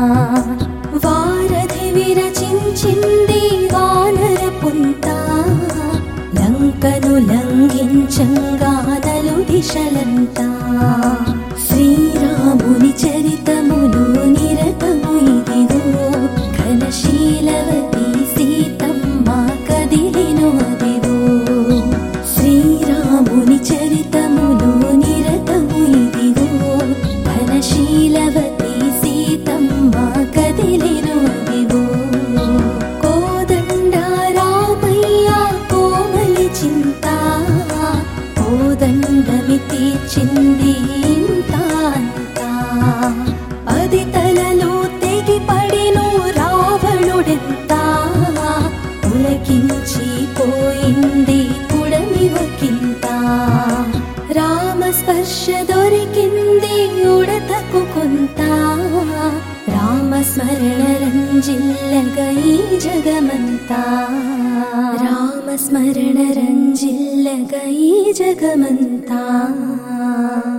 వారధి విరచించింది వానర పుంత లంకను లంఘించంగా నలు దిశలంతా శ్రీరాముని చరితములు నిరతము ఇదిగో ఘనశీలవతి సీతమ్మ కదిలిను అదిగో శ్రీరాముని చరితములు నిరతము ఇదిగో ఘనశీలవతి సీతమ్మ కదిలిను అదిగో కోదండ రామయ్య కోమలి చింత కోదండమితి చింది ఇంత అంతా. అది తలలో తెగి పడిను రావణుడెంత పులకించి పోయింది పుడమి ఒకంత రామ స్పర్శ దొరికింది ఉడతకు కొంత రామ స్మరణ రంజిల్లగై జగమంతా రామ స్మరణ రంజిల్లగై జగమంతా